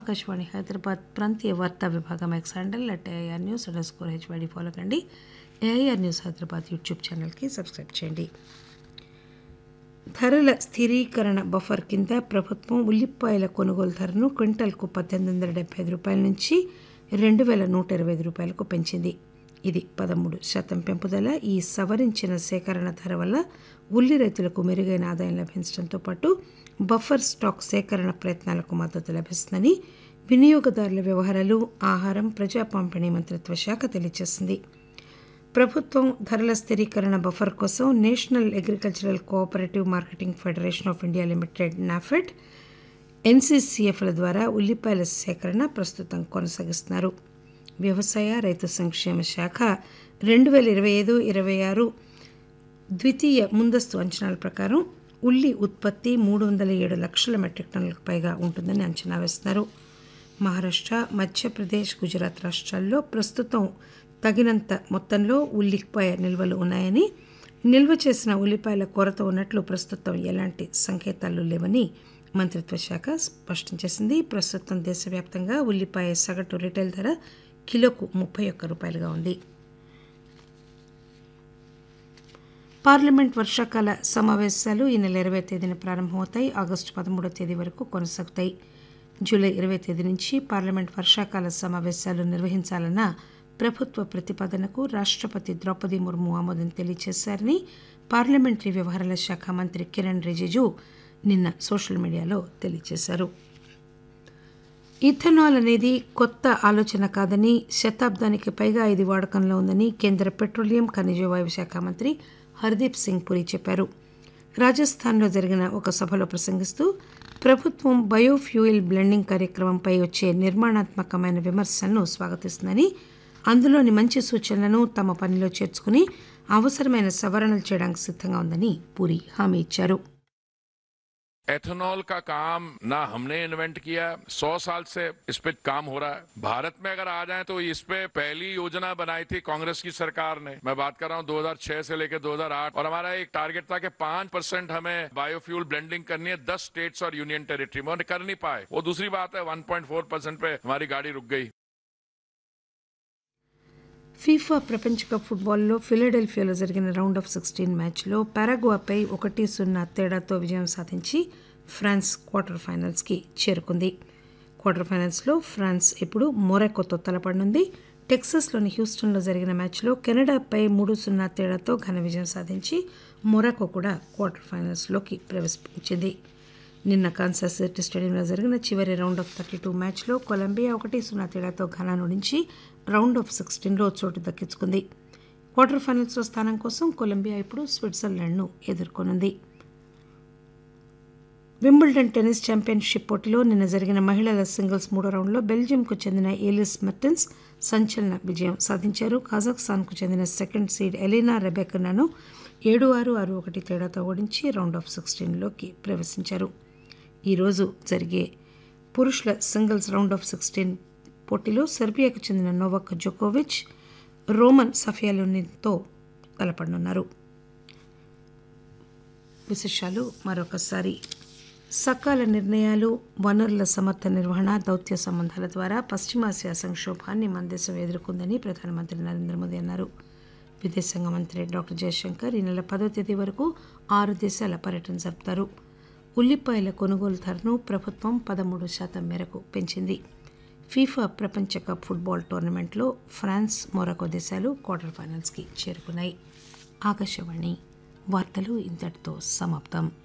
ఆకాశవాణి హైదరాబాద్ ప్రాంతీయ వార్తా విభాగం X handle at AIR news underscore HYD follow కండి ఏఐఆర్ న్యూస్ హైదరాబాద్ యూట్యూబ్ ఛానల్కి సబ్స్క్రైబ్ చేయండి ధరల స్థిరీకరణ బఫర్ కింద ప్రభుత్వం ఉల్లిపాయల కొనుగోలు ధరను క్వింటల్కు పద్దెనిమిది వందల డెబ్బై ఐదు రూపాయల నుంచి రెండు వేల నూట ఇరవై ఐదు రూపాయలకు పెంచింది ఇది పదమూడు శాతం పెంపుదల ఈ సవరించిన సేకరణ ధర వల్ల ఉల్లి రైతులకు మెరుగైన ఆదాయం లభించడంతో పాటు బఫర్ స్టాక్ సేకరణ ప్రయత్నాలకు మద్దతు లభిస్తుందని వినియోగదారుల వ్యవహారాలు ఆహారం ప్రజా పంపిణీ మంత్రిత్వ శాఖ తెలియజేసింది ప్రభుత్వం ధరల స్థిరీకరణ బఫర్ కోసం National Agricultural Cooperative Marketing Federation of India Limited NAFED ఎన్సీసీఎఫ్ల ద్వారా ఉల్లిపాయల సేకరణ ప్రస్తుతం కొనసాగిస్తున్నారు వ్యవసాయ రైతు సంక్షేమ శాఖ రెండు వేల ఇరవై ఐదు ఇరవై ఆరు ద్వితీయ ముందస్తు అంచనాల ప్రకారం ఉల్లి ఉత్పత్తి మూడు వందల ఏడు లక్షల మెట్రిక్ టన్నులకు పైగా ఉంటుందని అంచనా వేస్తున్నారు మహారాష్ట్ర మధ్యప్రదేశ్ గుజరాత్ రాష్ట్రాల్లో ప్రస్తుతం తగినంత మొత్తంలో ఉల్లిపాయ నిల్వలు ఉన్నాయని నిల్వ చేసిన ఉల్లిపాయల కొరత ఉన్నట్లు ప్రస్తుతం ఎలాంటి సంకేతాలు లేవని మంత్రిత్వ శాఖ స్పష్టం చేసింది ప్రస్తుతం దేశవ్యాప్తంగా ఉల్లిపాయ సగటు రిటైల్ ధర కిలోకు ముప్పై ఒక్క రూపాయలుగా ఉంది పార్లమెంట్ వర్షాకాల సమావేశాలు ఈ నెల ఇరవై తేదీన ప్రారంభమవుతాయి ఆగస్టు పదమూడో తేదీ వరకు కొనసాగుతాయి జూలై ఇరవై తేదీ నుంచి పార్లమెంట్ వర్షాకాల సమావేశాలు నిర్వహించాలన్న ప్రభుత్వ ప్రతిపాదనకు రాష్టపతి ద్రౌపది ముర్ము ఆమోదం తెలియజేశారని పార్లమెంటరీ వ్యవహారాల శాఖ మంత్రి కిరణ్ రిజిజు నిన్న సోషల్ మీడియాలో తెలియజేశారు ఇథనాల్ అనేది కొత్త ఆలోచన కాదని శతాబ్దానికి పైగా ఇది వాడకంలో ఉందని కేంద్ర పెట్రోలియం ఖనిజ వాయు శాఖ మంత్రి హర్దీప్ సింగ్ పురి చెప్పారు రాజస్థాన్లో జరిగిన ఒక సభలో ప్రసంగిస్తూ ప్రభుత్వం బయోఫ్యూయల్ బ్లెండింగ్ కార్యక్రమంపై వచ్చే నిర్మాణాత్మకమైన విమర్శలను స్వాగతిస్తుందని అందులోని మంచి సూచనలను తమ పనిలో చేర్చుకుని అవసరమైన సవరణలు చేయడానికి సిద్ధంగా ఉందని పూరి హామీ ఇచ్చారు एथेनॉल का काम ना हमने इन्वेंट किया सौ साल से इस पे काम हो रहा है भारत में अगर आ जाए तो इस पे पहली योजना बनाई थी कांग्रेस की सरकार ने मैं बात कर रहा हूँ 2006 से लेकर 2008 और हमारा एक टारगेट था कि पांच परसेंट हमें बायोफ्यूल ब्लेंडिंग करनी है दस स्टेट्स और यूनियन टेरिटरी में और कर नहीं पाए वो दूसरी बात है 1.4 परसेंट पे हमारी गाड़ी रुक गई ఫీఫా ప్రపంచ కప్ ఫుట్బాల్లో ఫిలడెల్ఫియాలో జరిగిన రౌండ్ ఆఫ్ సిక్స్టీన్ మ్యాచ్లో పారాగ్వాపై ఒకటి సున్నా తేడాతో విజయం సాధించి ఫ్రాన్స్ క్వార్టర్ ఫైనల్స్కి చేరుకుంది క్వార్టర్ ఫైనల్స్లో ఫ్రాన్స్ ఇప్పుడు మొరాకోతో తలపడనుంది టెక్సస్లోని హ్యూస్టన్లో జరిగిన మ్యాచ్లో కెనడాపై మూడు సున్నా తేడాతో ఘన విజయం సాధించి మొరాకో కూడా క్వార్టర్ ఫైనల్స్లోకి ప్రవేశించింది నిన్న కాన్సాస్ సిటీ స్టేడియంలో జరిగిన చివరి రౌండ్ ఆఫ్ థర్టీ టూ మ్యాచ్లో కొలంబియా ఒకటి సున్నా తేడాతో ఘనాను నుంచి రౌండ్ ఆఫ్ సిక్స్టీన్లో చోటు దక్కించుకుంది క్వార్టర్ ఫైనల్స్లో స్థానం కోసం కొలంబియా ఇప్పుడు స్విట్జర్లాండ్ను ఎదుర్కొనుంది వింబుల్డన్ టెన్నిస్ ఛాంపియన్షిప్ పోటీలో నిన్న జరిగిన మహిళల సింగిల్స్ మూడో రౌండ్లో బెల్జియంకు చెందిన ఏలిస్ మెర్టెన్స్ సంచలన విజయం సాధించారు కజాఖ్స్తాన్కు చెందిన సెకండ్ సీడ్ ఎలీనా రెబెకనాను ఏడు ఆరు ఆరు ఒకటి తేడాతో ఓడించి రౌండ్ ఆఫ్ సిక్స్టీన్లోకి ప్రవేశించారు ఈరోజు జరిగే పురుషుల సింగిల్స్ రౌండ్ ఆఫ్ సిక్స్టీన్ పోటీలో సెర్బియాకు చెందిన నోవాక్ జోకోవిచ్ రోమన్ సఫియాలోనితో తలపడనున్నారు విశేషాలు మరొకసారి సకాల నిర్ణయాలు వనరుల సమర్థ నిర్వహణ దౌత్య సంబంధాల ద్వారా పశ్చిమాసియా సంక్షోభాన్ని మన దేశం ఎదుర్కొందని ప్రధానమంత్రి నరేంద్ర మోదీ అన్నారు విదేశాంగ మంత్రి డాక్టర్ జయశంకర్ ఈ నెల పదో తేదీ వరకు ఆరు దేశాల పర్యటన జరుపుతారు ఉల్లిపాయల కొనుగోలు ధరను ప్రభుత్వం పదమూడు శాతం మేరకు పెంచింది ఫీఫా ప్రపంచ కప్ ఫుట్బాల్ టోర్నమెంట్లో ఫ్రాన్స్ మొరాకో దేశాలు క్వార్టర్ ఫైనల్స్కి చేరుకున్నాయి ఆకాశవాణి వార్తలు ఇంతటితో సమాప్తం